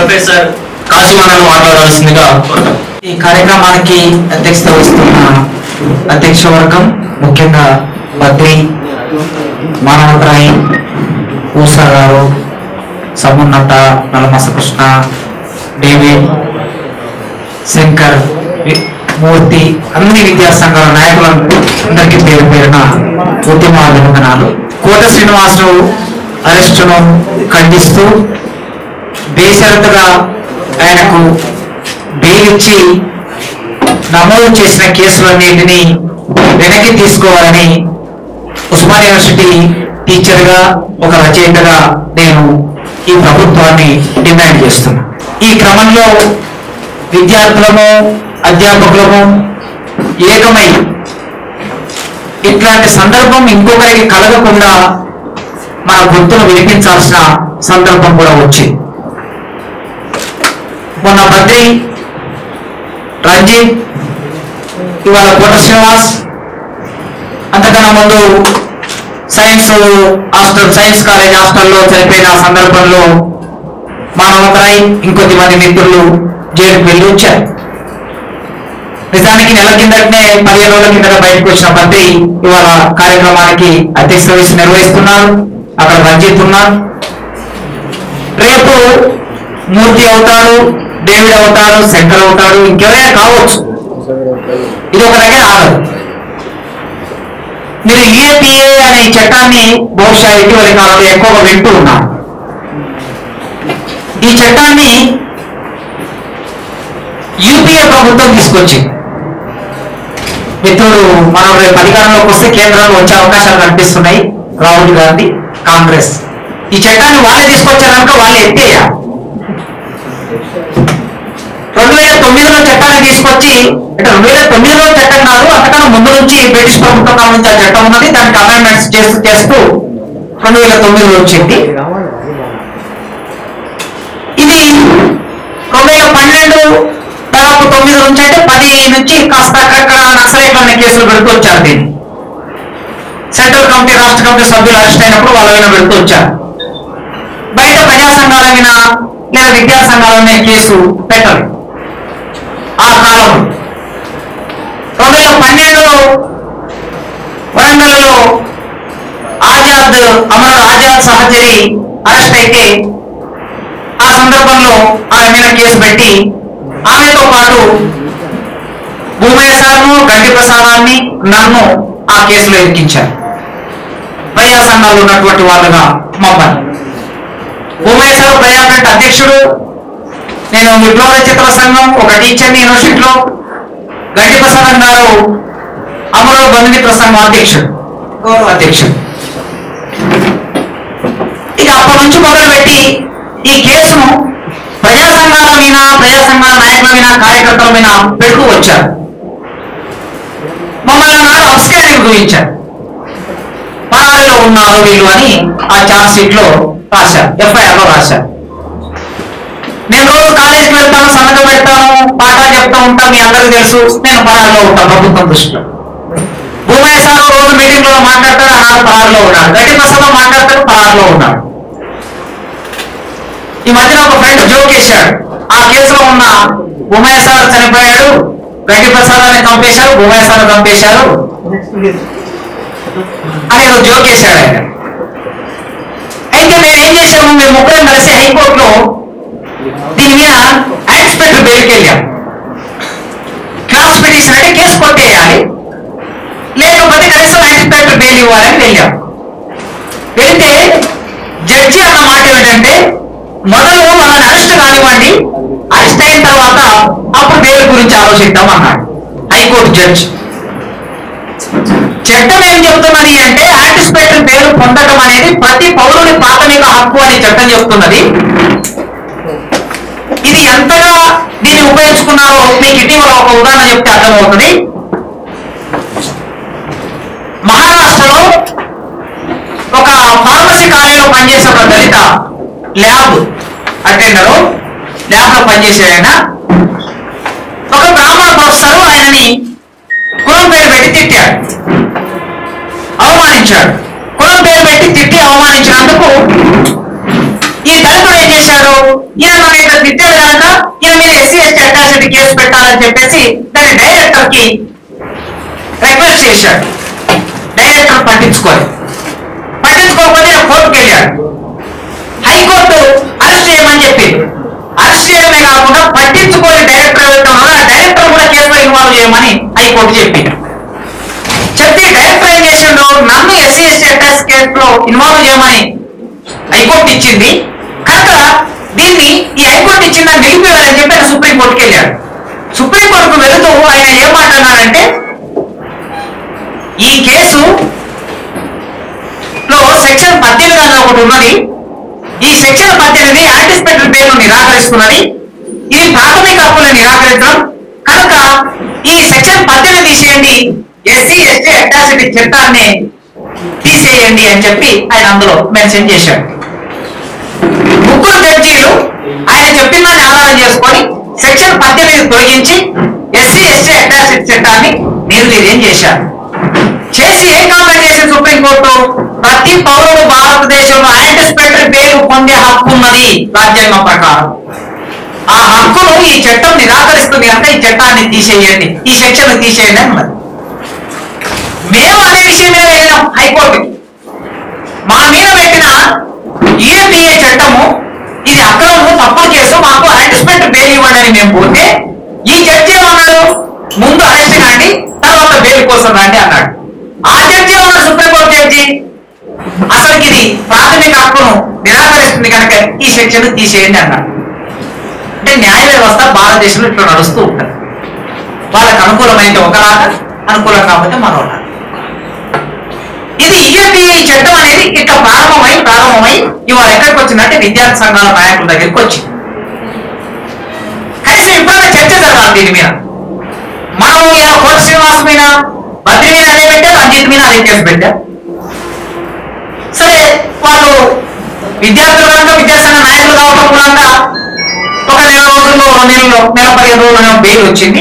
Professor కాశీమన్నను మాట్లాడాల్సిందిగా కోరుతాం ఈ కార్యక్రమానికి అధ్యక్షత వహిస్తున్న అధ్యక్ష వర్గం ముఖ్యంగా బద్రి మానవరాయి ఊసా గారు సమున్నత నలమస కృష్ణ డేవిడ్ శంకర్ వి- మూర్తి అన్ని విద్యా సంఘాల నాయకులందరికీ పేరు పేరున ఉద్యమ అభినందనాలు కోట శ్రీనివాసరావు అరెస్టును ఖండిస్తూ బేషరతుగా ఆయనకు బెయిల్ ఇచ్చి నమోదు చేసిన కేసులన్నింటినీ వెనక్కి తీసుకోవాలని ఉస్మాన్ యూనివర్సిటీ టీచర్గా ఒక రచయితగా నేను ఈ ప్రభుత్వాన్ని డిమాండ్ చేస్తున్నా ఈ క్రమంలో విద్యార్థులము అధ్యాపకులము ఏకమై ఇట్లాంటి సందర్భం ఇంకొకరికి కలగకుండా మన గొంతును వినిపించాల్సిన సందర్భం కూడా వచ్చింది మొన్న బద్రి రంజిత్ ఇవాళ కోట శ్రీనివాస్ అంతకన్నా ముందు సైన్స్ హాస్టల్ సైన్స్ కాలేజ్ హాస్టల్లో చనిపోయిన సందర్భంలో మానవతరాయ్ ఇంకొద్ది మంది మిత్రులు జైలుకు వెళ్ళి వచ్చారు నిజానికి నెల కిందటనే పదిహేను రోజుల కిందట బయటకు వచ్చిన మంత్రి ఇవాళ కార్యక్రమానికి అధ్యక్ష వయసు నిర్వహిస్తున్నారు అక్కడ రంజిత్ ఉన్నారు రేపు మూర్తి అవుతాడు డేవిడ్ అవుతాడు శంకర్ అవుతాడు ఇంకెవరైనా కావచ్చు ఇది ఒక దగ్గర ఆగదు మీరు యుఏపిఏ అనే ఈ చట్టాన్ని బహుశా ఇటీవలి కాలంలో ఎక్కువగా వింటూ ఉన్నారు ఈ చట్టాన్ని యూపీఏ ప్రభుత్వం తీసుకొచ్చింది మిత్రుడు మనం రేపు అధికారంలోకి వస్తే కేంద్రంలో వచ్చే అవకాశాలు కనిపిస్తున్నాయి రాహుల్ గాంధీ కాంగ్రెస్ ఈ చట్టాన్ని వాళ్ళే తీసుకొచ్చారనుక వాళ్ళు ఎత్తేయాలి రెండు వేల తొమ్మిదిలో చట్టాన్ని తీసుకొచ్చి అంటే రెండు వేల తొమ్మిదిలో చట్టం కాదు అంతకన్నా ముందు నుంచి బ్రిటిష్ ప్రభుత్వం కాలం నుంచి ఆ చట్టం ఉన్నది దానికి అమెండ్మెంట్స్ చేస్తూ చేస్తూ రెండు వేల తొమ్మిదిలో వచ్చింది ఇది రెండు వేల పన్నెండు దాదాపు తొమ్మిది నుంచి అంటే పది నుంచి కాస్త అక్కడక్కడ నక్సలైట్లు అనే కేసులు పెడుతూ వచ్చారు దీన్ని సెంట్రల్ కమిటీ రాష్ట్ర కమిటీ సభ్యులు అరెస్ట్ అయినప్పుడు వాళ్ళ మీద పెడుతూ వచ్చారు బయట ప్రజా సంఘాల మీద లేదా విద్యా సంఘాల మీద కేసు పెట్టరు ఆ కాలం రెండు వేల పన్నెండులో వరంగల్లో ఆజాద్ అమరుడు ఆజాద్ సహచరి అరెస్ట్ అయితే ఆ సందర్భంలో ఆమె మీద కేసు పెట్టి ఆమెతో పాటు భూమయ్య సార్ను గడ్డి ప్రసాదాన్ని నన్ను ఆ కేసులో ఇరికించారు ప్రజా సంఘాలు ఉన్నటువంటి వాళ్ళుగా మమ్మల్ని భూమయ్య సార్ ప్రజాఫ్రంట్ అధ్యక్షుడు నేను విప్లవ రచయితల సంఘం ఒక టీచర్ని యూనివర్సిటీలో గడ్డి ప్రసాదం గారు అమరో బంధుమిత్ర సంఘం అధ్యక్షుడు గౌరవ అధ్యక్షుడు ఇక అప్పటి నుంచి మొదలుపెట్టి ఈ కేసును ప్రజా సంఘాల మీద ప్రజా సంఘాల నాయకుల మీద కార్యకర్తల మీద పెడుతూ వచ్చారు మమ్మల్ని నాడు అప్స్కానింగ్ చూపించారు పరారీలో ఉన్నారు వీళ్ళు అని ఆ ఛార్జ్ షీట్ లో రాశారు ఎఫ్ఐఆర్ లో రాశారు నేను రోజు కాలేజీకి వెళ్తాను సంతకం పెడతాను పాఠాలు చెప్తా ఉంటాను మీ అందరికీ తెలుసు నేను పరారిలో ఉంటాను ప్రభుత్వం దృష్టిలో భూమయ్య సార్ రోజు మీటింగ్ లో మాట్లాడతాడు ఆనాడు పరారిలో ఉన్నాడు గడ్డి ప్రసాదం మాట్లాడతాడు పరారిలో ఉన్నాడు ఈ మధ్యన ఒక ఫ్రెండ్ జోక్ వేశాడు ఆ కేసులో ఉన్న భూమయ్య సార్ చనిపోయాడు గడ్డి ప్రసాదాన్ని చంపేశారు భూమయ్య సార్ చంపేశారు అని ఏదో జోక్ వేశాడు ఆయన అయితే నేను ఏం చేశాము మేము ముగ్గురం కలిసి హైకోర్టులో దీని మీద యాక్స్పెక్ట్ బెయిల్కి వెళ్ళాం క్లాస్ పిటిషన్ అంటే కేసు కొట్టేయాలి లేకపోతే కనీసం యాక్స్పెక్ట్ బెయిల్ ఇవ్వాలని వెళ్ళాం వెళితే జడ్జి అన్న మాట ఏమిటంటే మొదలు వాళ్ళని అరెస్ట్ కానివ్వండి అరెస్ట్ అయిన తర్వాత అప్పుడు బెయిల్ గురించి ఆలోచిద్దాం అన్నాడు హైకోర్టు జడ్జి చట్టం ఏం చెప్తున్నది అంటే యాంటిసిపేటరీ బెయిల్ పొందడం అనేది ప్రతి పౌరుని ప్రాథమిక హక్కు అని చట్టం చెప్తున్నది ఇది ఎంతగా దీన్ని ఉపయోగించుకున్నారో మీకు ఇటీవల ఒక ఉదాహరణ చెప్తే అర్థమవుతుంది మహారాష్ట్రలో ఒక ఫార్మసీ కాలేజీలో పనిచేసే ఒక దళిత ల్యాబ్ అటెండరు ల్యాబ్ లో పనిచేసే ఆయన ఒక బ్రాహ్మణ ప్రొఫెసర్ ఆయనని కులం పేరు పెట్టి తిట్టాడు అవమానించాడు కులం పేరు పెట్టి తిట్టి అవమానించినందుకు ఈ దళితుడు ఏం చేశాడు ఈయన నన్ను ఇట్లా ఇచ్చాడు కనుక ఈయన మీద ఎస్సీ ఎస్టీ అట్రాసిటీ కేసు పెట్టాలని చెప్పేసి దాని డైరెక్టర్ కి రిక్వెస్ట్ చేశాడు డైరెక్టర్ పట్టించుకోలేదు పట్టించుకోకపోతే ఈయన కోర్టుకు వెళ్ళాడు హైకోర్టు అరెస్ట్ చేయమని చెప్పింది అరెస్ట్ చేయడమే కాకుండా పట్టించుకోని డైరెక్టర్ ఎవరైతే ఉన్నారో ఆ డైరెక్టర్ కూడా కేసులో ఇన్వాల్వ్ చేయమని హైకోర్టు చెప్పింది చెప్పి డైరెక్టర్ ఏం చేసిండు నన్ను ఎస్సీ ఎస్టీ అటాక్స్ కేసులో ఇన్వాల్వ్ చేయమని హైకోర్టు ఇచ్చింది కనుక దీన్ని ఈ హైకోర్టు ఇచ్చింది దాన్ని నిలిపివేయాలని చెప్పి ఆయన సుప్రీంకోర్టుకి వెళ్ళాడు సుప్రీంకోర్టుకు వెళుతూ ఆయన ఏం మాట్లాడారంటే ఈ కేసు లో సెక్షన్ పద్దెనిమిది అనేది ఒకటి ఉన్నది ఈ సెక్షన్ పద్దెనిమిది యాంటిసిపేటరీ పేరు నిరాకరిస్తున్నది ఇది ప్రాథమిక హక్కులను నిరాకరించడం కనుక ఈ సెక్షన్ పద్దెనిమిది తీసేయండి ఎస్సీ ఎస్టీ అట్రాసిటీ చట్టాన్ని తీసేయండి అని చెప్పి ఆయన అందులో మెన్షన్ చేశాడు ముగ్గురు జడ్జీలు ఆయన చెప్పిన దాన్ని ఆధారం చేసుకొని సెక్షన్ పద్దెనిమిది తొలగించి ఎస్సీ ఎస్టీ అట్రాసిటీ చట్టాన్ని నిర్వీర్యం చేశారు చేసి ఏం కామెంట్ చేసింది సుప్రీంకోర్టు ప్రతి పౌరుడు భారతదేశంలో యాంటిసిపేటరీ పేరు పొందే హక్కు ఉన్నది రాజ్యాంగం ప్రకారం ఆ హక్కును ఈ చట్టం నిరాకరిస్తుంది కనుక ఈ చట్టాన్ని తీసేయండి ఈ సెక్షన్ తీసేయండి అన్నది మేము అనే విషయం మీద వెళ్ళినాం హైకోర్టుకి మా మీద పెట్టిన యుఏపిఏ చట్టము ఇది అక్రమము తప్పుడు కేసు మాకు యాంటిసిపేటరీ బెయిల్ ఇవ్వండి అని మేము పోతే ఈ జడ్జి ఏమన్నాడు ముందు అరెస్ట్ కాండి తర్వాత బెయిల్ కోసం రండి అన్నాడు ఆ జడ్జి ఏమన్నాడు సుప్రీంకోర్టు జడ్జి అసలుకి ఇది ప్రాథమిక హక్కును నిరాకరిస్తుంది కనుక ఈ సెక్షన్ తీసేయండి అన్నాడు అంటే న్యాయ వ్యవస్థ భారతదేశంలో ఇట్లా నడుస్తూ ఉంటుంది వాళ్ళకి అనుకూలమైతే ఒకలాగా అనుకూలం కాకపోతే మరోలాగా ఇది ఈఎపి చట్టం అనేది ఇట్లా ప్రారంభమై ప్రారంభమై ఇవాళ ఎక్కడికి వచ్చిందంటే విద్యార్థి సంఘాల నాయకుల దగ్గరికి వచ్చింది కనీసం ఇప్పుడైనా చర్చ జరగాలి దీని మీద మనం ఇలా కోట శ్రీనివాస్ మీద బద్రి మీద అదే పెట్టారు అజిత్ మీద అదే కేసు పెట్టారు సరే వాళ్ళు విద్యార్థులు కనుక విద్యాసంఘ నాయకులు కావడం మూలంగా ఒక నెల రోజుల్లో రెండు నెలలు నెల పదిహేను రోజుల్లో బెయిల్ వచ్చింది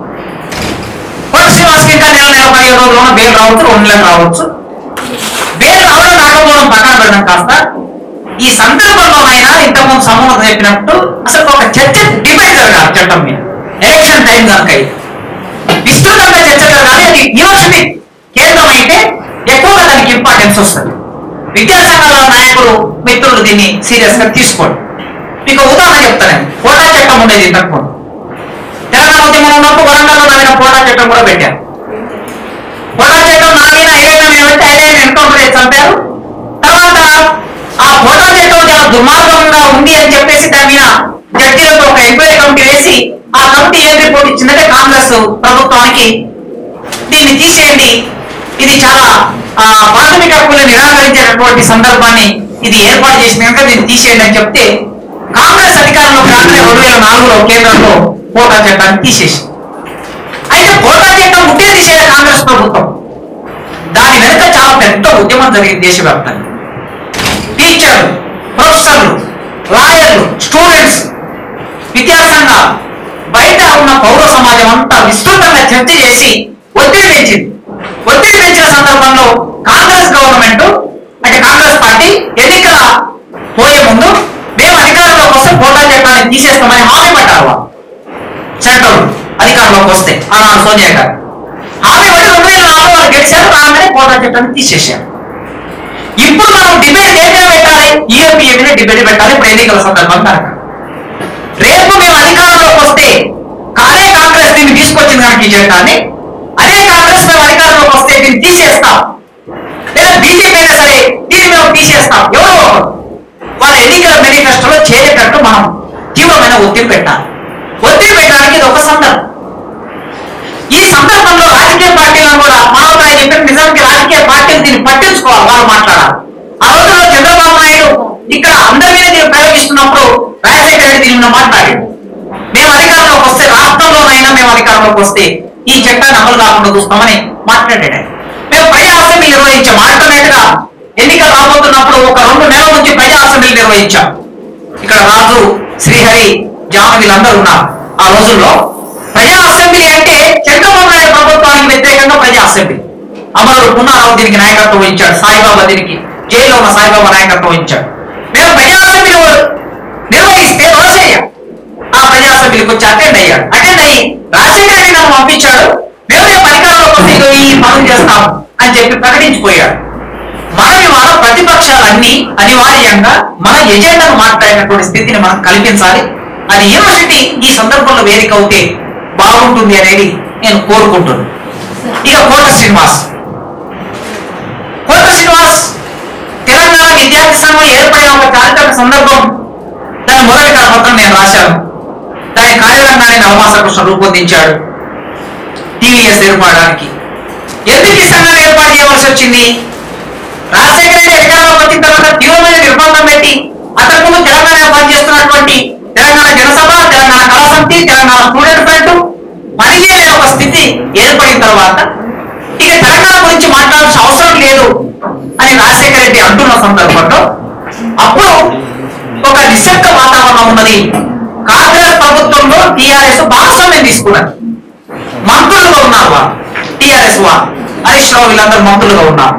కోట శ్రీనివాస్కి ఇంకా నెల నెల పదిహేను రోజుల్లో బెయిల్ రావచ్చు రెండు నెలలు రావచ్చు బెయిల్ రావడం రాకపోవడం పక్కన పెట్టడం కాస్త ఈ సందర్భంలోనైనా ఇంతకుముందు సమూహం చెప్పినట్టు అసలు ఒక చర్చ డిబేట్ జరగాలి చట్టం మీద ఎలక్షన్ టైం కనుక ఇది విస్తృతంగా చర్చ జరగాలి అది యూనివర్సిటీ కేంద్రం అయితే ఎక్కువగా దానికి ఇంపార్టెన్స్ వస్తుంది విద్యా సంఘాల నాయకులు మిత్రులు దీన్ని సీరియస్ గా తీసుకోండి మీకు ఉదాహరణ చెప్తాను కోటా చట్టం ఉండేది ఇంతకుముందు తెలంగాణ ఉద్యమం ఉన్నప్పుడు వరంగల్లో నమ్మిన కోటా చట్టం కూడా పెట్టారు కోటా చట్టం నా మీద ఐదేళ్ళ మీద పెట్టి ఐదేళ్ళు ఎన్కౌంటర్ చేసి చంపారు తర్వాత ఆ కోటా చట్టం చాలా దుర్మార్గంగా ఉంది అని చెప్పేసి దాని మీద జడ్జీలతో ఒక ఎంక్వైరీ కమిటీ వేసి ఆ కమిటీ ఏం రిపోర్ట్ ఇచ్చిందంటే కాంగ్రెస్ ప్రభుత్వానికి దీన్ని తీసేయండి ఇది చాలా ఆ, ప్రాథమిక హక్కులను నిరాకరించేటటువంటి సందర్భాన్ని ఇది ఏర్పాటు చేసిన కనుక దీన్ని తీసేయండి అని చెప్తే కాంగ్రెస్ అధికారంలోకి రాగానే రెండు వేల నాలుగులో కేంద్రంలో కోటా చట్టాన్ని తీసేసి అయితే కోటా చట్టం ఉంటే తీసేయాలి కాంగ్రెస్ ప్రభుత్వం దాని వెనుక చాలా పెద్ద ఉద్యమం జరిగింది దేశవ్యాప్తంగా టీచర్లు ప్రొఫెసర్లు లాయర్లు స్టూడెంట్స్ విద్యాసంఘాలు బయట ఉన్న పౌర సమాజం అంతా విస్తృతంగా చర్చ చేసి ఒత్తిడి పెంచింది ఒత్తిడి పెంచిన సందర్భంలో కాంగ్రెస్ గవర్నమెంట్ అంటే కాంగ్రెస్ పార్టీ ఎన్నికల పోయే ముందు మేము అధికారంలోకి వస్తే కోటా చట్టాన్ని తీసేస్తామని హామీ పడ్డారు వాళ్ళు సెంట్రల్ అధికారంలోకి వస్తే ఆనాడు సోనియా గారు హామీ పడి రెండు వేల నాలుగు వాళ్ళు గెలిచారు రాగానే కోటా చట్టాన్ని తీసేశారు ఇప్పుడు మనం డిబేట్ ఏ మీద పెట్టాలి ఈఎంపీఏ మీద డిబేట్ పెట్టాలి ఇప్పుడు ఎన్నికల సందర్భం కనుక రేపు మేము అధికారంలోకి వస్తే కాదే కాంగ్రెస్ దీన్ని తీసుకొచ్చింది కనుక ఈ చట్టాన్ని అదే కాంగ్రెస్ మేము అధికారంలోకి వస్తే దీన్ని తీసేస్తాం లేదా బీజేపీ అయినా సరే దీన్ని మేము తీసేస్తాం ఎవరో ఒకరు. వాళ్ళ ఎన్నికల మేనిఫెస్టోలో చేరేటట్టు మనం తీవ్రమైన ఒత్తిడి పెట్టాలి ఒత్తిడి పెట్టడానికి ఇది ఒక సందర్భం ఈ సందర్భంలో రాజకీయ పార్టీలను కూడా మానవ చెప్పిన నిజానికి రాజకీయ పార్టీలు దీన్ని పట్టించుకోవాలి వాళ్ళు మాట్లాడాలి ఆ రోజుల్లో చంద్రబాబు నాయుడు ఇక్కడ అందరి మీద దీన్ని ప్రయోగిస్తున్నప్పుడు రాజశేఖర రెడ్డి దీని మీద మాట్లాడాడు మేము అధికారంలోకి వస్తే రాష్ట్రంలోనైనా మేము అధికారంలోకి వస్తే ఈ చట్టాన్ని అమలు కాకుండా చూస్తామని మాట్లాడాడు ఆయన. మేము ప్రజా అసెంబ్లీ నిర్వహించాం ఆల్టర్నేట్ గా ఎన్నికలు రాబోతున్నప్పుడు ఒక రెండు నెలల నుంచి ప్రజా అసెంబ్లీ నిర్వహించాం ఇక్కడ రాజు శ్రీహరి జామ వీళ్ళందరూ ఉన్నారు ఆ రోజుల్లో ప్రజా అసెంబ్లీ అంటే చంద్రబాబు నాయుడు ప్రభుత్వానికి వ్యతిరేకంగా ప్రజా అసెంబ్లీ అమరుడు పునరావు దీనికి నాయకత్వం వహించాడు సాయిబాబా దీనికి జైల్లో ఉన్న సాయిబాబా నాయకత్వం వహించాడు మేము ప్రజా అసెంబ్లీ నిర్వహిస్తే రోషయ్య అసెంబ్లీకి వచ్చి అటెండ్ అయ్యాడు అటెండ్ అయ్యి రాజశేఖర రెడ్డి నన్ను పంపించాడు మేము రేపు అధికారంలోకి వస్తే ఇగో ఈ పనులు చేస్తాం అని చెప్పి ప్రకటించిపోయాడు మనం ఇవాళ ప్రతిపక్షాలన్నీ అనివార్యంగా మన ఎజెండాను మాట్లాడినటువంటి స్థితిని మనం కల్పించాలి అది యూనివర్సిటీ ఈ సందర్భంలో వేదిక అవుతే బాగుంటుంది అనేది నేను కోరుకుంటున్నాను ఇక కోట శ్రీనివాస్ కోట శ్రీనివాస్ తెలంగాణ విద్యార్థి సంఘం ఏర్పడిన ఒక చారిత్రక సందర్భం దాని మొదటి కరపత్రం నేను రాశాను దాని కార్యరంగాన్ని నవమాస కృష్ణ రూపొందించాడు టీవీఎస్ ఏర్పడడానికి ఎందుకు ఈ సంఘాన్ని ఏర్పాటు చేయవలసి వచ్చింది రాజశేఖర రెడ్డి అధికారంలోకి వచ్చిన తర్వాత తీవ్రమైన నిర్బంధం పెట్టి అంతకు ముందు తెలంగాణ పనిచేస్తున్నటువంటి తెలంగాణ జనసభ తెలంగాణ కళా సమితి తెలంగాణ స్టూడెంట్ ఫ్రంట్ పనిచేయని ఒక స్థితి ఏర్పడిన తర్వాత ఇక తెలంగాణ గురించి మాట్లాడాల్సిన అవసరం లేదు అని రాజశేఖర రెడ్డి అంటున్న సందర్భంలో అప్పుడు ఒక నిశ్శబ్ద వాతావరణం ఉన్నది కాంగ్రెస్ ప్రభుత్వంలో టిఆర్ఎస్ భాగస్వామ్యం తీసుకున్నది మంత్రులుగా ఉన్నారు వాళ్ళు టిఆర్ఎస్ వాళ్ళు హరీష్ రావు వీళ్ళందరూ మంత్రులుగా ఉన్నారు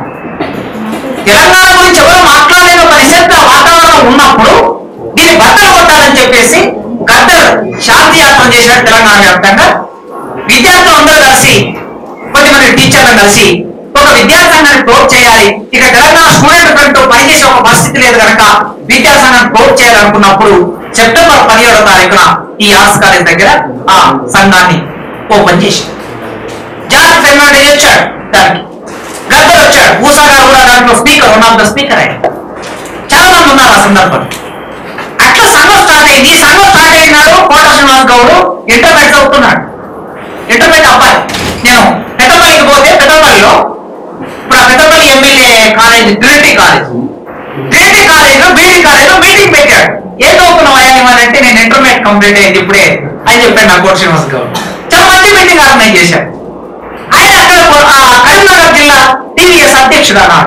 తెలంగాణ గురించి ఎవరు మాట్లాడలేని ఒక నిశ్శబ్ద వాతావరణం ఉన్నప్పుడు దీన్ని బద్దలు కొట్టాలని చెప్పేసి గద్దర్ శాంతి యాత్ర చేశాడు తెలంగాణ వ్యాప్తంగా విద్యార్థులు అందరూ కలిసి కొద్దిమంది టీచర్లను కలిసి ఒక విద్యార్థి సంఘాన్ని క్లోజ్ చేయాలి ఇక తెలంగాణ స్టూడెంట్ ఫ్రంట్ పనిచేసే ఒక పరిస్థితి లేదు కనుక విద్యా సంఘాన్ని క్లోజ్ చేయాలనుకున్నప్పుడు సెప్టెంబర్ పదిహేడో తారీఖున ఈ ఆర్ట్స్ కాలేజ్ దగ్గర ఆ సంఘాన్ని ఓపెన్ చేసి జార్జ్ ఫెర్నాండేజ్ వచ్చాడు దానికి గద్దర్ వచ్చాడు ఊసా గారు కూడా దాంట్లో speaker one of the speaker ఆయన చాలా మంది ఉన్నారు ఆ సందర్భంలో అట్లా సంఘం స్టార్ట్ అయింది సంఘం స్టార్ట్ అయినాడు కోట శ్రీనివాస్ గౌడ్ ఇంటర్మీడియట్ చదువుతున్నాడు ఇంటర్మీడియట్ అబ్బాయి నేను పెద్దపల్లికి పోతే పెద్దపల్లిలో ఇప్పుడు ఆ Peddapalli MLA college Trinity college Trinity college BD college meeting పెట్టాడు ఏం చదువుతున్నావు ఆయన అంటే నేను ఇంటర్మీడియట్ కంప్లీట్ అయింది ఇప్పుడే అని చెప్పాడు నా కోట శ్రీనివాస్ గౌడ్ చాలా మంచి మీటింగ్ ఆర్గనైజ్ చేశాడు ఆయన అక్కడ కొ- ఆ కరీంనగర్ జిల్లా టీవీఎస్ అధ్యక్షుడు అన్నాడు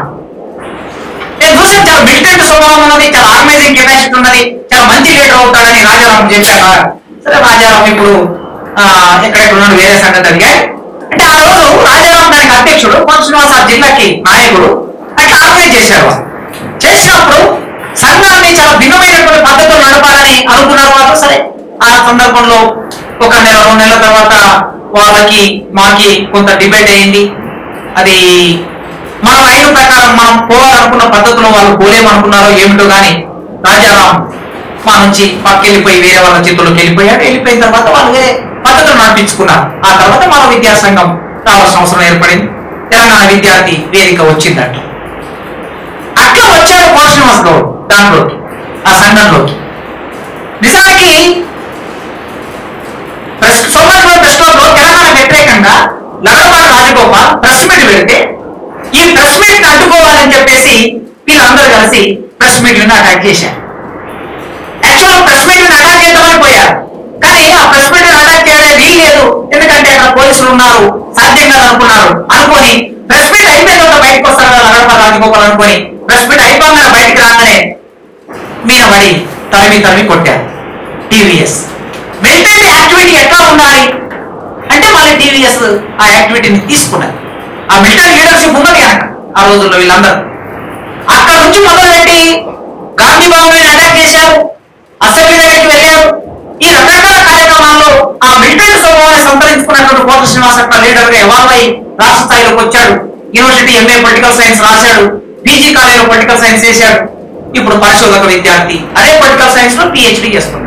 నేను చూసాను చాలా మిలిటెంట్ స్వభావం ఉన్నది చాలా ఆర్గనైజింగ్ కెపాసిటీ ఉన్నది చాలా మంచి లీడర్ అవుతాడని రాజారాం చెప్పాను సరే రాజారాం ఇప్పుడు ఆ, ఎక్కడెక్కడ ఉన్నాడు వేరే సంగతి అడిగాడు అంటే ఆ రోజు రాజారాం దానికి అధ్యక్షుడు కొంత శ్రీనివాస్ ఆ జిల్లాకి నాయకుడు అట్లా ఆర్గనైజ్ చేశారు వాళ్ళు. చేసినప్పుడు సంఘాన్ని చాలా భిన్నమైనటువంటి పద్ధతులు నడపాలని అనుకున్నారు వాళ్ళు సరే ఆ సందర్భంలో ఒక నెల రెండు నెలల తర్వాత వాళ్ళకి మాకి కొంత డిబేట్ అయింది అది మనం అయిన ప్రకారం మనం పోవాలనుకున్న పద్ధతిలో వాళ్ళు పోలేమనుకున్నారో ఏమిటో కానీ రాజారాం మా నుంచి పక్కెళ్ళిపోయి వేరే వాళ్ళ చేతుల్లోకి వెళ్ళిపోయాడు వెళ్ళిపోయిన తర్వాత వాళ్ళు వేరే పద్ధతులు నడిపించుకున్నారు ఆ తర్వాత మన విద్యాసంఘం రావాల్సిన అవసరం ఏర్పడింది తెలంగాణ విద్యార్థి వేదిక వచ్చిందంట అట్లా వచ్చాడు కోట శ్రీనివాస్ గౌడ్ దాంట్లోకి ఆ సంఘంలోకి నిజానికి ప్రెస్ సోమవారం ప్రెస్ క్లబ్ లో తెలంగాణ వ్యతిరేకంగా లగడపాటి రాజగోపాల్ ప్రెస్ మీట్ పెడితే ఈ ప్రెస్ మీట్ అడ్డుకోవాలని చెప్పేసి వీళ్ళందరూ కలిసి ప్రెస్ మీట్ అటాక్ చేశారు యాక్చువల్ ప్రెస్ మీట్ అటాక్ చేద్దామని పోయారు కానీ ఆ ప్రెస్ మీట్ అటాక్ చేయడం వీలు లేదు ఎందుకంటే అక్కడ పోలీసులు ఉన్నారు సాధ్యం కాదు అనుకున్నారు అనుకొని ప్రెస్ మీట్ అయిపోయిన తర్వాత బయటకు వస్తారు కదా లగడపాటి రాజగోపాల్ అనుకొని ప్రెస్ మీట్ అయిపోగానే బయటకు రాగానే మీద పడి తరిమి తరిమి కొట్టారు టీవీఎస్ మిలిటరీ యాక్టివిటీ ఎట్లా ఉండాలి అంటే మళ్ళీ టీవీఎస్ ఆ యాక్టివిటీని తీసుకున్నది ఆ మిలిటరీ లీడర్షిప్ ఉన్నది కనుక ఆ రోజుల్లో వీళ్ళందరూ అక్కడ నుంచి మొదలుపెట్టి గాంధీ భవన్ అటాక్ చేశారు అసెంబ్లీ దగ్గరికి వెళ్ళారు ఈ రకరకాల కార్యక్రమాల్లో ఆ మిలిటరీ స్వభావాన్ని సంతరించుకున్నటువంటి కోట శ్రీనివాస్ అక్కడ లీడర్ గా ఎవాల్వ్ అయ్యి రాష్ట్ర స్థాయిలోకి వచ్చాడు యూనివర్సిటీ ఎంఏ పొలిటికల్ సైన్స్ రాశాడు పీజీ కాలేజీలో పొలిటికల్ సైన్స్ చేశాడు ఇప్పుడు పరిశోధక విద్యార్థి అదే పొలిటికల్ సైన్స్ లో పిహెచ్డి చేస్తున్నాడు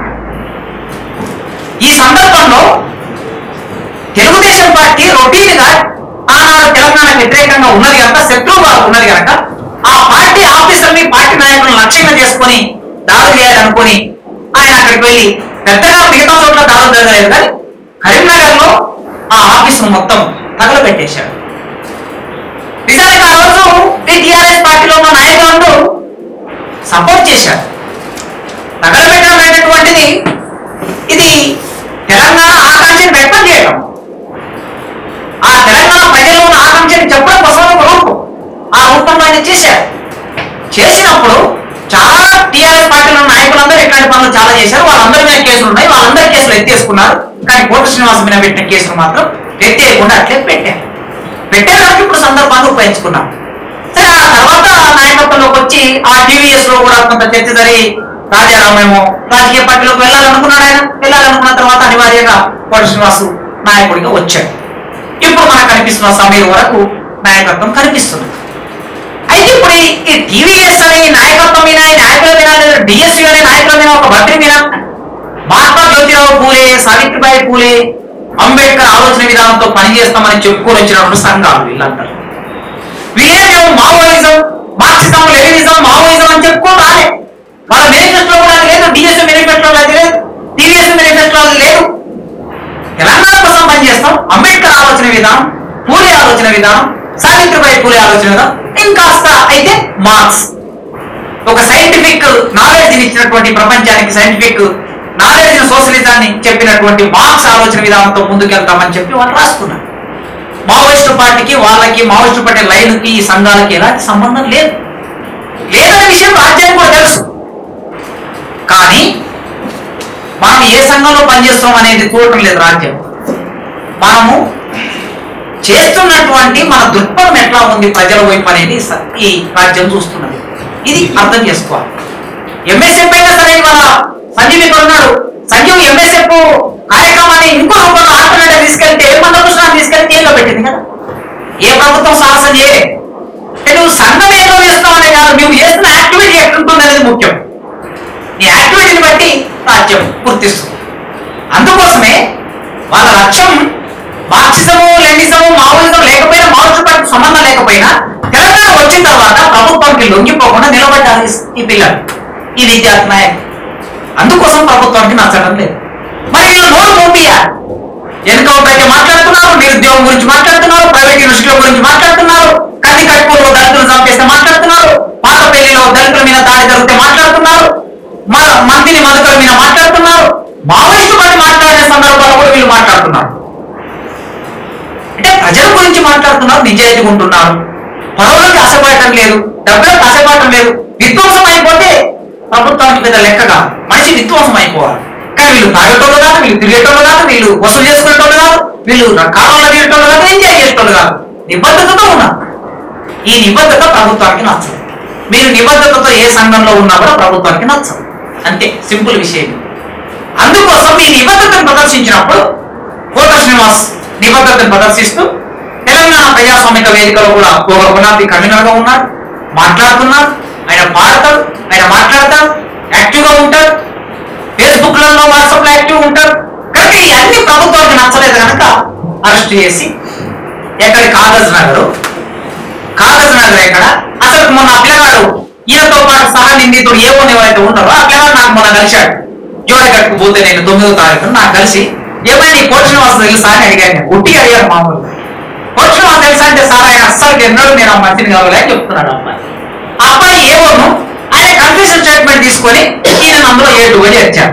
ఈ సందర్భంలో తెలుగుదేశం పార్టీ రొటీన్ గా ఆనాడు తెలంగాణ వ్యతిరేకంగా ఉన్నది కనుక శత్రువుగా ఉన్నది కనుక ఆ పార్టీ ఆఫీసర్ని పార్టీ నాయకులను లక్ష్యంగా చేసుకొని దాడులు చేయాలనుకొని ఆయన అక్కడికి వెళ్ళి పెద్దగా మిగతా చోట్ల దాడులు జరగలేదు కానీ కరీంనగర్ లో ఆ ఆఫీసును మొత్తం తగలబెట్టేశాడు నిజానికి ఆ రోజు ఈ టిఆర్ఎస్ పార్టీలో ఉన్న నాయకులందరూ సపోర్ట్ చేశారు తగలబెట్టడం అనేటటువంటిది ఇది తెలంగాణ ఆకాంక్షను వ్యక్తం చేయడం ఆ తెలంగాణ ప్రజల్లో ఉన్న ఆకాంక్షని చెప్పడం కోసం ఒక రూపం ఆ రూపంలో ఆయన చేశారు చేసినప్పుడు చాలా టీఆర్ఎస్ పార్టీలో ఉన్న నాయకులందరూ ఇట్లాంటి పనులు చాలా చేశారు వాళ్ళందరి మీద కేసులు ఉన్నాయి వాళ్ళందరి కేసులు ఎత్తేసుకున్నారు కానీ కోట శ్రీనివాస్ మీద పెట్టిన కేసులు మాత్రం ఎత్తేయకుండా అట్లే పెట్టారు పెట్టేదానికి ఇప్పుడు సందర్భాన్ని ఉపయోగించుకున్నాం సరే ఆ తర్వాత నాయకత్వంలోకి వచ్చి ఆ టీవీఎస్ లో కూడా కొంత చర్చ జరిగి రాజారామేమో రాజకీయ పార్టీలోకి వెళ్ళాలనుకున్నాడు ఆయన వెళ్ళాలనుకున్న తర్వాత అనివార్యంగా కోట శ్రీనివాసు నాయకుడిగా వచ్చాడు ఇప్పుడు మనకు కనిపిస్తున్న సమయం వరకు నాయకత్వం కనిపిస్తుంది అయితే ఇప్పుడు ఈ- ఈ టీవీఎస్ అనే ఈ నాయకత్వం మీద ఈ నాయకుల మీద డిఎస్సీ అనే నాయకుల మీద ఒక భద్రి మీద మహాత్మా జ్యోతిరావు పూలే సావిత్రిబాయి పూలే అంబేద్కర్ ఆలోచన విధానంతో పనిచేస్తామని చెప్పుకొని వచ్చినటువంటి సంఘాలు వీళ్ళందరూ వీళ్ళేమో మావోయిజం మార్క్సిజం లెనినిజం మావోయిజం అని చెప్పుకొని రాలే వాళ్ళ మేనిఫెస్టో కూడా అది లేదు డిఎస్ మేనిఫెస్టో అది లేదు టీవీఎస్ మేనిఫెస్టో అది లేదు తెలంగాణ కోసం పనిచేస్తాం అంబేద్కర్ ఆలోచన విధానం పూలే ఆలోచన విధానం సావిత్రిబాయి పూలే ఆలోచన విధానం ఇంకాస్త అయితే మార్క్స్ ఒక సైంటిఫిక్ నాలెడ్జ్ ఇచ్చినటువంటి ప్రపంచానికి సైంటిఫిక్ నాలెడ్జ్ సోషలిజాన్ని చెప్పినటువంటి మార్క్స్ ఆలోచన విధానంతో ముందుకెళ్తామని చెప్పి వాళ్ళు రాసుకున్నారు మావోయిస్టు పార్టీకి వాళ్ళకి మావోయిస్టు పార్టీ లైన్కి ఈ సంఘాలకి ఎలాంటి సంబంధం లేదు లేదనే విషయం రాజ్యానికి కూడా తెలుసు కానీ మనం ఏ సంఘంలో పనిచేస్తాం అనేది చూడటం లేదు రాజ్యం మనము చేస్తున్నటువంటి మన దృక్పథం ఎట్లా ఉంది ప్రజల వైపు అనేది స- ఈ రాజ్యం చూస్తున్నది ఇది అర్థం చేసుకోవాలి ఎంఎస్ఎఫ్ అయినా సరే ఇవాళ సంజీవ్ ఇక్కడ ఉన్నాడు సంజీవ్ ఎంఎస్ఎఫ్ కార్యక్రమాన్ని ఇంకో రూపంలో ఆల్టర్నేటివ్ తీసుకెళ్తే మందకృష్ణ తీసుకెళ్తే జైల్లో పెట్టింది కదా ఏ ప్రభుత్వం సాహసం చేయలే అంటే నువ్వు సంఘం ఏదో చేస్తావనే కాదు నువ్వు చేస్తున్న యాక్టివిటీ ఎట్లుంటుంది అనేది ముఖ్యం నీ యాక్టివిటీని బట్టి రాజ్యం గుర్తిస్తుంది అందుకోసమే వాళ్ళ లక్ష్యం మార్క్సిజము లెనిజము మావోయిజం లేకపోయినా మావోయిస్టు పార్టీకి సంబంధం లేకపోయినా తెలంగాణ వచ్చిన తర్వాత ప్రభుత్వానికి లొంగిపోకుండా నిలబడ్డారు ఈ పిల్లలు ఈ విద్యార్థి నాయకులు అందుకోసం ప్రభుత్వానికి నచ్చడం లేదు మరి వీళ్ళు నోరు పంపియాలి ఎన్కౌంటర్ అయితే మాట్లాడుతున్నారు నిరుద్యోగం గురించి మాట్లాడుతున్నారు ప్రైవేట్ యూనివర్సిటీల గురించి మాట్లాడుతున్నారు కంది కట్టుకోలో దళితులు చంపేస్తే మాట్లాడుతున్నారు పాత పెళ్లిలో దళితుల మీద దాడి జరిగితే మాట్లాడుతున్నారు మన మంత్రిని మధుకల మీద మాట్లాడుతున్నారు మావోయిస్టు పడి మాట్లాడే సందర్భాల్లో కూడా వీళ్ళు మాట్లాడుతున్నారు అంటే ప్రజల గురించి మాట్లాడుతున్నారు నిజాయితీగా ఉంటున్నారు పదవులకు ఆశపడటం లేదు డబ్బులకు ఆశపడటం లేదు విధ్వంసం అయిపోతే ప్రభుత్వానికి పెద్ద లెక్కగా మనిషి విధ్వంసం అయిపోవాలి కానీ వీళ్ళు తాగేటోళ్ళు కాదు వీళ్ళు తిరిగేటోళ్ళు కాదు వీళ్ళు వసూలు చేసుకునేటోళ్ళు కాదు వీళ్ళు కాలంలో తిరిగేటోళ్ళు కాదు ఎంజాయ్ చేసేటోళ్ళు కాదు నిబద్ధతతో ఉన్నారు ఈ నిబద్ధత ప్రభుత్వానికి నచ్చదు మీరు నిబద్ధతతో ఏ సంఘంలో ఉన్నా కూడా ప్రభుత్వానికి నచ్చదు అంతే సింపుల్ విషయం అందుకోసం ఈ నిబద్ధతను ప్రదర్శించినప్పుడు కోట శ్రీనివాస్ నిబద్ధతను ప్రదర్శిస్తూ తెలంగాణ ప్రజాస్వామిక వేదికలో కూడా ఒక గుణాది కన్వీనర్ గా ఉన్నాడు మాట్లాడుతున్నాడు ఆయన పాడతాడు ఆయన మాట్లాడతాడు యాక్టివ్ గా ఉంటాడు ఫేస్బుక్ లలో వాట్సాప్ లో యాక్టివ్ ఉంటాడు కనుక ఈ అన్ని ప్రభుత్వానికి నచ్చలేదు కనుక అరెస్ట్ చేసి ఎక్కడి కాగజ్ నగరు కాగజ్ నగర్ ఎక్కడ అసలు మొన్న ఆ పిల్లగాడు ఈయనతో పాటు సహా నిందితుడు ఏ కొన్ని ఎవరైతే ఉన్నారో ఆ పిల్లగాడు నాకు మొన్న కలిశాడు జోడగట్టుకు పోతే నేను తొమ్మిదో తారీఖు నాకు కలిసి ఏమైనా నీ కోచ్ శ్రీనివాస్ తెలుసా అని అడిగాను నేను ఉట్టిగా అడిగాను మామూలు కోచ్ శ్రీనివాస్ తెలుసా అంటే సార్ ఆయన అస్సలు ఎన్నడూ నేను ఆ మంచిని కావాలి అని చెప్తున్నాడు ఆ అబ్బాయి ఆ అబ్బాయి ఏమోను ఆయన కన్ఫ్యూజన్ స్టేట్మెంట్ తీసుకొని ఈయన అందులో ఏటు అని వచ్చాడు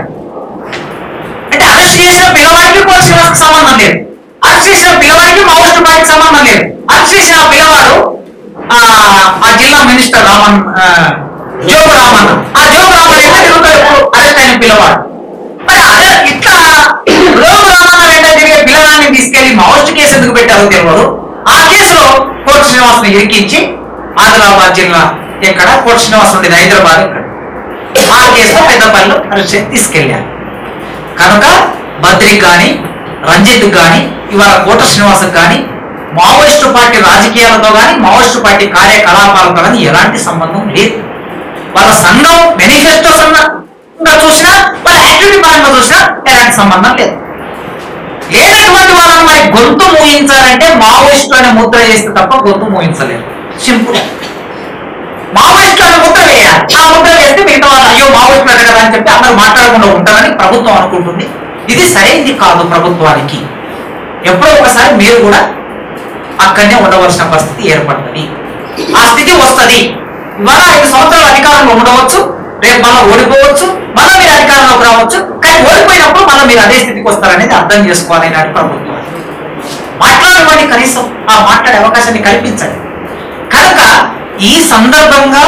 అంటే అరెస్ట్ చేసిన పిల్లవాడికి కోచ్ శ్రీనివాస్కి సంబంధం లేదు అరెస్ట్ చేసిన పిల్లవాడికి మావోయిస్టు పార్టీకి సంబంధం లేదు అరెస్ట్ చేసిన ఆ పిల్లవాడు ఆ ఆ జిల్లా మినిస్టర్ రామన్ ఆ, జోగు రామన్ ఆ జోగు రామన్ ఎంత తిరుగుతాడు ఇప్పుడు అరెస్ట్ అయిన పిల్లవాడు మరి అదే ఇట్లా జోగు రామన్ వెంట తిరిగే పిల్లగాన్ని తీసుకెళ్లి మావోయిస్ట్ కేసు ఎందుకు పెట్టారో తెలియదు ఆ కేసులో కోర్టు శ్రీనివాస్ ని ఇరికించి ఆదిలాబాద్ జిల్లా ఎక్కడ కోర్టు శ్రీనివాస్ ఉండేది హైదరాబాద్ ఇక్కడ ఆ కేసులో పెద్దపల్లిలో అరెస్ట్ చేసి తీసుకెళ్లారు కనుక బద్రికి కానీ రంజిత్ కానీ ఇవాళ కోట శ్రీనివాసకు కానీ మావోయిస్టు పార్టీ రాజకీయాలతో కానీ మావోయిస్టు పార్టీ కార్యకలాపాలతో కానీ ఎలాంటి సంబంధం లేదు వాళ్ళ సంఘం మేనిఫెస్టో సంఘంగా చూసినా వాళ్ళ యాక్టివిటీ పరంగా చూసినా ఎలాంటి సంబంధం లేదు లేనటువంటి వాళ్ళని మరి గొంతు మూయించాలంటే మావోయిస్టు అనే ముద్ర చేస్తే తప్ప గొంతు మూయించలేరు సింపుల్ మావోయిస్టు అనే ముద్ర వేయాలి ఆ ముద్ర వేస్తే మిగతా వాళ్ళు అయ్యో మావోయిస్టు అనే కదా అని చెప్పి అందరూ మాట్లాడకుండా ఉంటారని ప్రభుత్వం అనుకుంటుంది ఇది సరైనది కాదు ప్రభుత్వానికి ఎప్పుడో ఒకసారి మీరు కూడా అక్కడనే ఉండవలసిన పరిస్థితి ఏర్పడుతుంది ఆ స్థితి వస్తది ఇవాళ ఐదు సంవత్సరాలు అధికారంలో ఉండవచ్చు రేపు మళ్ళీ ఓడిపోవచ్చు మళ్ళీ మీరు అధికారంలోకి రావచ్చు కానీ ఓడిపోయినప్పుడు మళ్ళీ మీరు అదే స్థితికి వస్తారనేది అర్థం చేసుకోవాలి నాటి ప్రభుత్వం మాట్లాడమని కనీసం ఆ మాట్లాడే అవకాశాన్ని కల్పించండి కనుక ఈ సందర్భంగా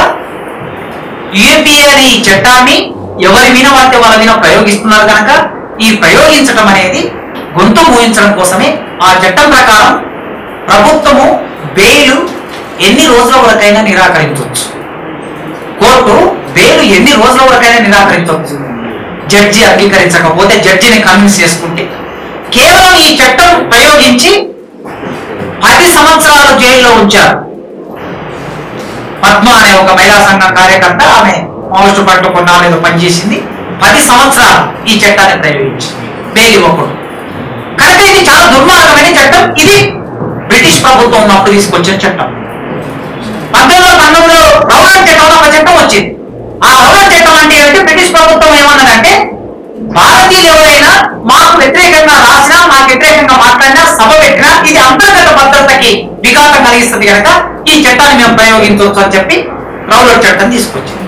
యుఏపిఏ అనే ఈ చట్టాన్ని ఎవరి మీద పడితే వాళ్ళ మీద ప్రయోగిస్తున్నారు కనుక ఈ ప్రయోగించడం అనేది గొంతు మూయించడం కోసమే ఆ చట్టం ప్రకారం ప్రభుత్వము బెయిల్ ఎన్ని రోజుల వరకైనా నిరాకరించవచ్చు కోర్టు బెయిల్ ఎన్ని రోజుల వరకైనా నిరాకరించవచ్చు జడ్జి అంగీకరించకపోతే జడ్జిని కన్విన్స్ చేసుకుంటే కేవలం ఈ చట్టం ప్రయోగించి పది సంవత్సరాలు జైల్లో ఉంచారు పద్మ అనే ఒక మహిళా సంఘం కార్యకర్త ఆమె మావోయిస్టు పార్టీలో కొన్నాళ్ళు పనిచేసింది పది సంవత్సరాలు ఈ చట్టాన్ని ప్రయోగించింది బెయిల్ ఇవ్వకూడదు కనుక ఇది చాలా దుర్మార్గమైన చట్టం ఇది బ్రిటిష్ ప్రభుత్వం ఉన్నప్పుడు తీసుకొచ్చిన చట్టం పంతొమ్మిది వందల పంతొమ్మిదిలో రౌలన్ చట్టం ఒక చట్టం వచ్చింది ఆ రౌలన్ చట్టం అంటే ఏంటంటే బ్రిటిష్ ప్రభుత్వం ఏమన్నదంటే భారతీయులు ఎవరైనా మాకు వ్యతిరేకంగా రాసినా మాకు వ్యతిరేకంగా మాట్లాడినా సభ పెట్టినా ఇది అంతర్గత భద్రతకి విఘాతం కలిగిస్తుంది కనుక ఈ చట్టాన్ని మేము ప్రయోగించవచ్చు అని చెప్పి రౌలన్ చట్టం తీసుకొచ్చింది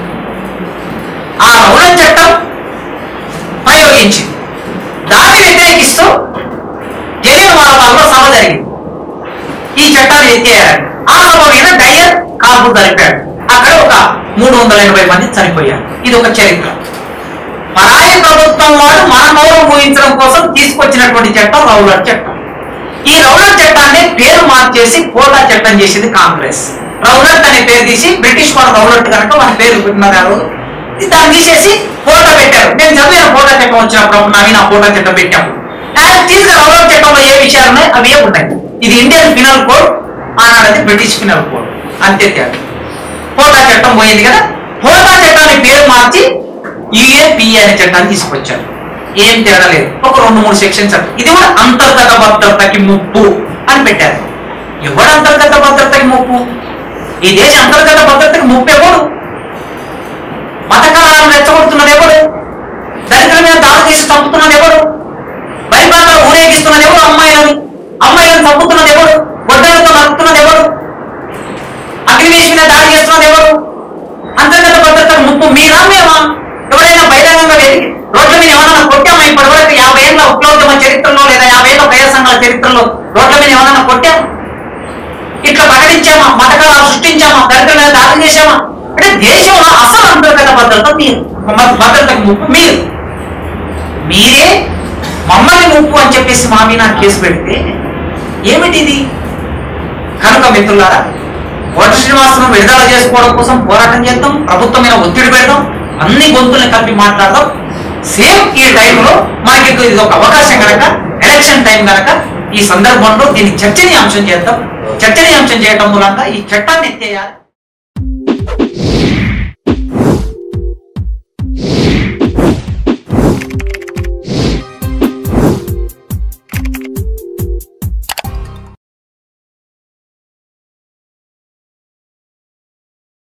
ఆ రౌలన్ చట్టం ప్రయోగించింది దాన్ని వ్యతిరేకిస్తూ జలియన్ వారపాలలో సభ జరిగింది ఈ చట్టాన్ని ఎత్తేయాలని ఆ సభ మీద డయర్ కాల్పు జరిపాడు అక్కడ ఒక మూడు వందల ఎనభై మంది చనిపోయారు ఇది ఒక చరిత్ర పరాయి ప్రభుత్వం వాడు మన గౌరవం ఊహించడం కోసం తీసుకొచ్చినటువంటి చట్టం రౌలర్ చట్టం ఈ రౌలర్ చట్టాన్ని పేరు మార్చేసి కోటా చట్టం చేసింది కాంగ్రెస్ రౌలట్ అనే పేరు తీసి బ్రిటిష్ వాడు రౌలట్ కనుక వాళ్ళ పేరు పెట్టినారు ఆ రోజు. దాన్ని తీసేసి కోటా పెట్టారు నేను చదివిన కోటా చట్టం వచ్చినప్పుడు అప్పుడు నవీన కోటా చట్టం పెట్టాము యాక్టీవ్గా రౌలర్ చట్టంలో ఏ విషయాలు ఉన్నాయి అవి ఏ ఉంటాయి ఇది ఇండియన్ పినల్ కోడ్ ఆనాడది బ్రిటిష్ పినల్ కోడ్ అంతే తేడా కోటా చట్టం పోయింది కదా కోటా చట్టాన్ని పేరు మార్చి యుఏపిఏ అనే చట్టాన్ని తీసుకొచ్చారు ఏం తేడా లేదు ఒక రెండు మూడు సెక్షన్స్ ఇది కూడా అంతర్గత భద్రతకి ముప్పు అని పెట్టారు ఎవడు అంతర్గత భద్రతకి ముప్పు ఈ దేశ అంతర్గత భద్రతకి ముప్పు ఎవడు మత కళాలను రెచ్చగొడుతున్నది ఎవడు దళితుల మీద దాడి చేసి చంపుతున్నది ఎవడు బలిపాత్ర ఊరేగిస్తున్నది ఎవడు అమ్మాయిలని అమ్మాయిలను చంపుతున్నది ఎవడు గొడ్డలతో నరుకుతున్నది ఎవడు అగ్నివేశ్ మీద దాడి చేస్తున్నది ఎవరు అంతర్గత భద్రత ముప్పు మీరా మేమా ఎవరైనా బహిరంగంగా వెతికి రోడ్ల మీద ఏమైనా కొట్టామా ఇప్పటి వరకు యాభై ఏళ్ళ ఉప్లవోద్యమ చరిత్రలో లేదా యాభై ఏళ్ళ ప్రజా సంఘాల చరిత్రలో రోడ్ల మీద ఏమైనా కొట్టామా ఇట్లా ప్రకటించామా మతకాలు సృష్టించామా దళితుల మీద దాడి చేశామా అంటే దేశంలో అసలు అంతర్గత భద్రత మీరు మ- భద్రతకు ముప్పు మీరు మీరే మమ్మల్ని ముప్పు అని చెప్పేసి మా మీద కేసు పెడితే ఏమిటిది కనుక మిత్రులారా కోట శ్రీనివాసను విడుదల చేసుకోవడం కోసం పోరాటం చేద్దాం ప్రభుత్వం మీద ఒత్తిడి పెడదాం అన్ని గొంతుల్ని కలిపి మాట్లాడదాం సేమ్ ఈ టైంలో మనకి ఇది ఒక అవకాశం కనుక ఎలక్షన్ టైం కనుక ఈ సందర్భంలో దీన్ని చర్చనీయాంశం చేద్దాం చర్చనీయాంశం చేయడం మూలంగా ఈ చట్టాన్ని ఎత్తేయాలి